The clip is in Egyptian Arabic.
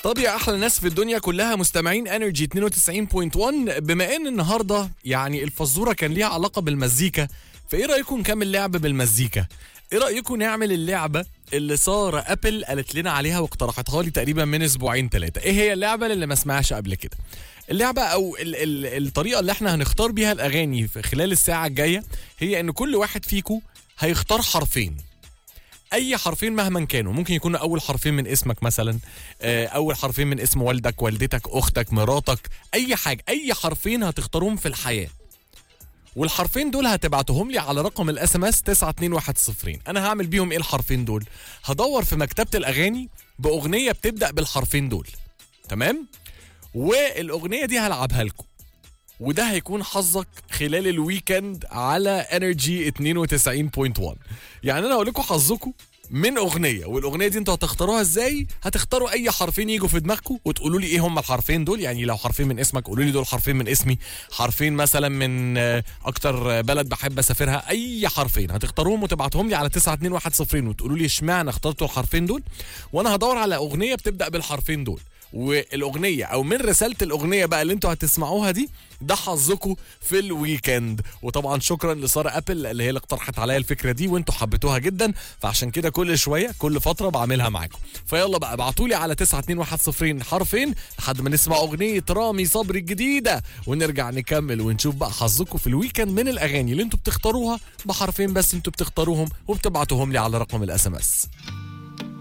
طب يا احلى ناس في الدنيا كلها مستمعين انرجي 92.1 بما ان النهارده يعني الفزوره كان ليها علاقه بالمزيكا فايه رايكم نكمل لعب بالمزيكا ايه رايكم نعمل اللعبه اللي ساره ابل قالت لنا عليها واقترحتها لي تقريبا من اسبوعين ثلاثه ايه هي اللعبه اللي ما سمعهاش قبل كده اللعبه او ال ال الطريقه اللي احنا هنختار بيها الاغاني في خلال الساعه الجايه هي ان كل واحد فيكم هيختار حرفين اي حرفين مهما كانوا ممكن يكونوا اول حرفين من اسمك مثلا آه، اول حرفين من اسم والدك والدتك اختك مراتك اي حاجه اي حرفين هتختاروهم في الحياه والحرفين دول هتبعتهم لي على رقم الاس ام اس 92110 انا هعمل بيهم ايه الحرفين دول هدور في مكتبه الاغاني باغنيه بتبدا بالحرفين دول تمام والاغنيه دي هلعبها لكم وده هيكون حظك خلال الويكند على انرجي 92.1 يعني انا هقول لكم حظكم من اغنيه والاغنيه دي انتوا هتختاروها ازاي هتختاروا اي حرفين يجوا في دماغكم وتقولوا لي ايه هم الحرفين دول يعني لو حرفين من اسمك قولوا لي دول حرفين من اسمي حرفين مثلا من آه، اكتر بلد بحب اسافرها اي حرفين هتختاروهم وتبعتهم لي على 92110 وتقولوا لي اشمعنى اخترتوا الحرفين دول وانا هدور على اغنيه بتبدا بالحرفين دول والاغنيه او من رساله الاغنيه بقى اللي انتوا هتسمعوها دي ده حظكم في الويكند وطبعا شكرا لساره ابل اللي هي اللي اقترحت عليا الفكره دي وانتوا حبيتوها جدا فعشان كده كل شويه كل فتره بعملها معاكم فيلا بقى ابعتوا لي على 92110 حرفين لحد ما نسمع اغنيه رامي صبري الجديده ونرجع نكمل ونشوف بقى حظكم في الويكند من الاغاني اللي انتوا بتختاروها بحرفين بس انتوا بتختاروهم وبتبعتوهم لي على رقم الاس ام اس